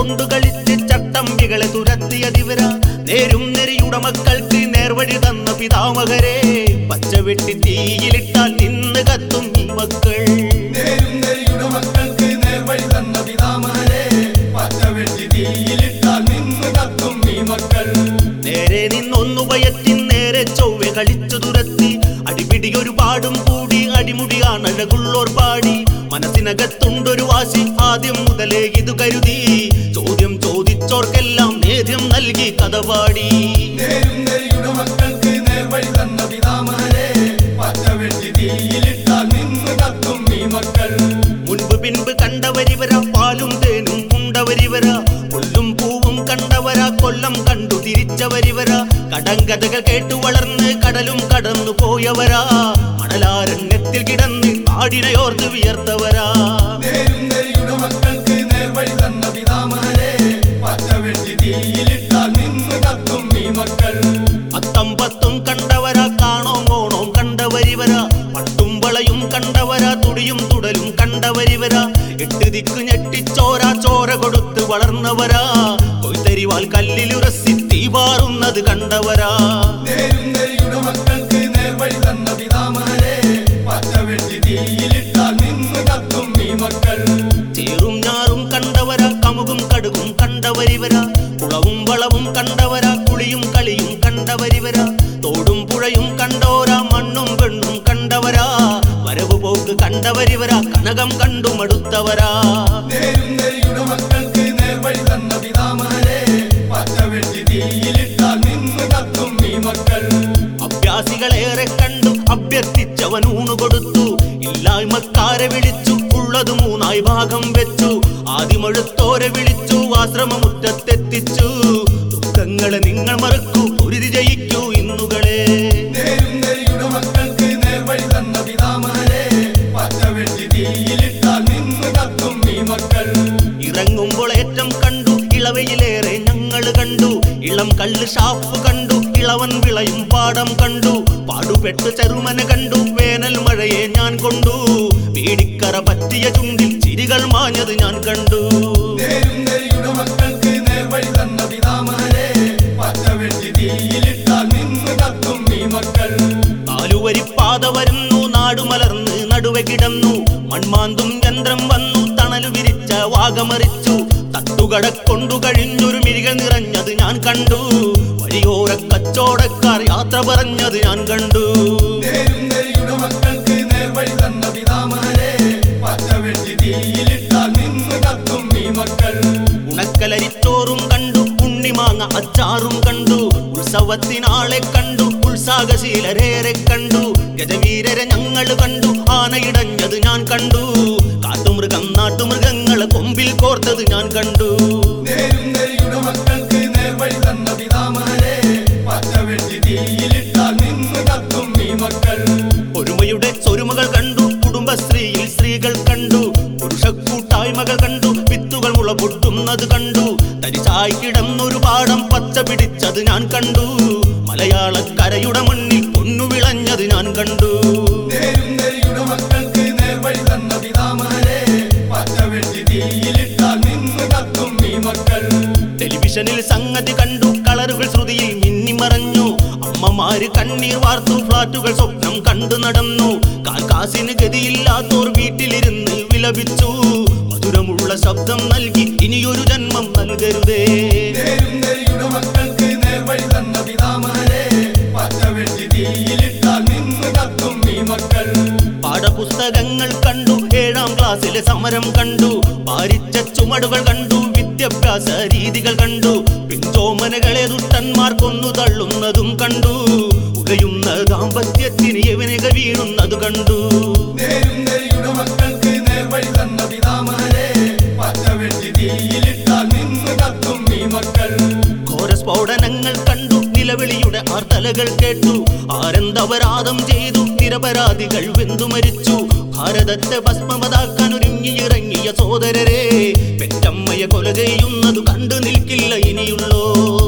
കൊണ്ടു കളിച്ച് ചട്ടമ്പികളെ തുരത്തിയതിവര നേരും നെരിയുടെ മക്കൾക്ക് നേർവഴി തന്ന പിതാമകരെ പച്ച വെട്ടി തീയിലിട്ടാൽ നിന്ന് കത്തും ഈ മക്കൾ നേരും നെരിയുടെ മക്കൾക്ക് നേർവഴി തന്ന പിതാമഹരെ പച്ച വെട്ടി തീയിലിട്ടാൽ നിന്ന് കത്തും ഈ മക്കൾ നേരെ നിന്നൊന്നു പയറ്റി നേരെ ചൊവ്വെ കളിച്ചു തുരത്തി അടിപിടി ഒരു പാടും കൂടി അടിമുടിയാണ് അഴകുള്ളോർ പാടി മനസ്സിനകത്തുണ്ടൊരു വാശി ആദ്യം മുതലേ ഇത് കരുതി ചോദ്യം ചോദിച്ചോർക്കെല്ലാം നേദ്യം നൽകി കഥ പാടി നേരും നെരിയുടെ മക്കൾക്ക് നേർവഴി തന്ന പിതാമഹരെ പച്ച വെട്ടി തീയിലിട്ടാൽ നിന്ന് കത്തും ഈ മക്കൾ മുൻപ് പിൻപ് കണ്ടവരിവര പാലും തേനും ഉണ്ടവരിവര പുല്ലും പൂവും കണ്ടവര കൊല്ലം കണ്ടു തിരിച്ചവരിവര കടങ്കഥകൾ കേട്ടു വളർന്ന് കടലും കടന്നു പോയവരാ മണലാരണ്യത്തിൽ കിടന്ന് നാടിനയോർത്ത് വിയർത്തവരാ നേരും നെരിയുടെ മക്കൾക്ക് നേർവഴി തന്ന പിതാമഹരെ പച്ച വെട്ടി തീയിലിട്ടാൽ നിന്ന് കത്തും ഈ മക്കൾ അത്തം പത്തും കണ്ടവരാ കാണോം ഓണോം കണ്ടവരിവര പട്ടും വളയും കണ്ടവര തുടിയും തുടലും കണ്ടവരിവര എട്ട് ദിക്ക് ഞെട്ടിച്ചോര ചോര കൊടുത്ത് വളർന്നവരാ കൊയ്ത്തരിവാൽ കല്ലിലുരസി തീവാറുന്നത് കണ്ടവരാ നേരും നെരിയുടെ മക്കൾക്ക് നേർവഴി തന്ന പിതാമഹരെ പച്ച വെട്ടി തീയിലിട്ടാൽ നിന്ന് കത്തും ഈ മക്കൾ ചേറും ഞാറും കണ്ടവര കമുകും കടുകും കണ്ടവരിവര കുളവും വളവും കണ്ടവര കുളിയും കളിയും കണ്ടവരിവര തോടും പുഴയും കണ്ടോര മണ്ണും പെണ്ണും കണ്ടവരാ വരവ് പോക്ക് കണ്ടവരിവര കനകം കണ്ടു മടുത്തവരാ നേരും നെരിയുടെ മക്കൾക്ക് നേർവഴി തന്ന പിതാമഹരെ പച്ച വെട്ടി തീയിലിട്ടാൽ നിന്ന് കത്തും ഈ മക്കൾ അഭ്യാസികളേറെ കണ്ടു അഭ്യർത്ഥിച്ചവൻ ഊണു കൊടുത്തു ഇല്ലായ്മക്കാരെ വിളിച്ചു ഉള്ളത് മൂന്നായി ഭാഗം വെച്ചു ആദ്യമടുത്തോരെ വിളിച്ചു ആശ്രമമുറ്റത്തെത്തിച്ചു ദുഃഖങ്ങളെ നിങ്ങൾ മറക്കൂ ഒരുതി ജയിക്കൂ ഇന്നുകളെ നേരും നെരിയുടെ മക്കൾക്ക് നേർവഴി തന്ന പിതാമഹരെ പച്ച വെട്ടി തീയിലിട്ടാൽ നിന്ന് കത്തും ഈ മക്കൾ ഇറങ്ങുമ്പോൾ ഏറ്റം കണ്ടു ഇളവയിലേറെ ഞങ്ങൾ കണ്ടു ഇളം കള്ള് ഷാപ്പ് കണ്ടു ഇളവൻ വിളയും പാടം കണ്ടു പാടുപെട്ട് ചെറുമന കണ്ടു വേനൽ മഴയെ ഞാൻ കൊണ്ടു വീടിക്കറ പറ്റിയ ചുണ്ടിൽ ചിരികൾ മാഞ്ഞത് ഞാൻ കണ്ടു നേരും നെരിയുടെ മക്കൾക്ക് നേർവഴി തന്ന പിതാമഹരെ പച്ച വെട്ടി തീയിലിട്ടാൽ നിന്ന് കത്തും ഈ മക്കൾ നാലുവരി പാത വരുന്നു നാടുമലർന്ന് നടുവെ കിടന്നു മൺമാന്തും യന്ത്രം വന്നു തണലു വിരിച്ച വാഗമറിച്ചു തട്ടുകട കൊണ്ടു കഴിഞ്ഞൊരു മിഴികൾ നിറഞ്ഞത് ഞാൻ കണ്ടു വഴിയോര കച്ചോടക്കാർ യാത്ര പറഞ്ഞത് ഞാൻ കണ്ടു നേരും നെരിയുടെ മക്കൾക്ക് നേർവഴി തന്ന പിതാമഹരെ പച്ച വെട്ടി തീയിലിട്ടാൽ നിന്ന് കത്തും ഈ മക്കൾ ഉണക്കലരിച്ചോറും കണ്ടു ഉണ്ണിമാങ്ങ അച്ചാറും കണ്ടു ഉത്സവത്തിനാളെ കണ്ടു ഉത്സാഹശീലരേറെ കണ്ടു ഗജവീരരെ ഞങ്ങൾ കണ്ടു ആനയിടഞ്ഞത് ഞാൻ കണ്ടു കാട്ടുമൃഗം നാട്ടുമൃഗങ്ങളെ കൊമ്പിൽ കോർത്തത് ഞാൻ കണ്ടു നേരും നെരിയുടെ മക്കൾക്ക് നേർവഴി തന്ന പിതാമഹരെ പച്ച വെട്ടി തീയിലിട്ടാൽ നിന്ന് കത്തും ഈ മക്കൾ ഒരുമയുടെ സ്വരുമകൾ കണ്ടു കുടുംബശ്രീയിൽ സ്ത്രീകൾ കണ്ടു പുരുഷ കൂട്ടായ്മകൾ കണ്ടു വിത്തുകൾ മുള പൊട്ടുന്നത് കണ്ടു തരിച്ചായി കിടന്നൊരു പാടം പച്ച പിടിച്ചത് ഞാൻ കണ്ടു മലയാളക്കരയുടെ മണ്ണിൽ പൊന്നു വിളഞ്ഞത് ഞാൻ കണ്ടു നേരും നെരിയുടെ മക്കൾക്ക് നേർവഴി തന്ന പിതാമഹരെ പച്ച വെട്ടി തീയിലിട്ടാൽ നിന്ന് കത്തും ഈ മക്കൾ ടെലിവിഷനിൽ സംഗതി കണ്ടു കളറുകൾ ശ്രുതിയിൽ മിന്നിമറഞ്ഞു അമ്മമാര് കണ്ണീർ വാർത്തു ഫ്ലാറ്റുകൾ സ്വപ്നം കണ്ടു നടന്നു കാൽക്കാസിന് ഗതിയില്ലാത്തോർ വീട്ടിലിരുന്ന് വിലപിച്ചു മധുരമുള്ള ശബ്ദം നൽകി ഇനിയൊരു ജന്മം നൽകരുതേ നേരും നെരിയുടെ മക്കൾക്ക് നേർവഴി തന്ന പിതാമഹരെ പച്ച വെട്ടി തീയിലിട്ടാൽ നിന്ന് കത്തും ഈ മക്കൾ പാഠപുസ്തകങ്ങൾ കണ്ടു ഏഴാം ക്ലാസ്സിലെ സമരം കണ്ടു പാരിച്ച ചുമടുകൾ കണ്ടു വിദ്യാഭ്യാസ രീതികൾ കണ്ടു പിൻചോമനകളെ ദുഷ്ടന്മാർ കൊന്നു തള്ളുന്നതും കണ്ടു ഉകയുന്ന ദാമ്പത്യത്തിന് യവനിക വീണുന്നത് കണ്ടു നേരും നെരിയുടെ മക്കൾക്ക് നേർവഴി തന്ന പിതാമഹരെ പച്ച വെട്ടി തീയിലിട്ടാൽ നിന്ന് കത്തും ഈ മക്കൾ ഘോരസ്ഫോടനങ്ങൾ കണ്ടു നിലവിളിയുടെ ആർത്തലകൾ കേട്ടു ആരെന്തപരാധം ചെയ്തു നിരപരാധികൾ വെന്തു മരിച്ചു ഭാരതത്തെ ഭസ്മമതാക്കാൻ ഒരുങ്ങിയിറങ്ങിയ സോദരരെ പെറ്റമ്മയെ കൊല ചെയ്യുന്നതു കണ്ടു നിൽക്കില്ല ഇനിയുള്ളോ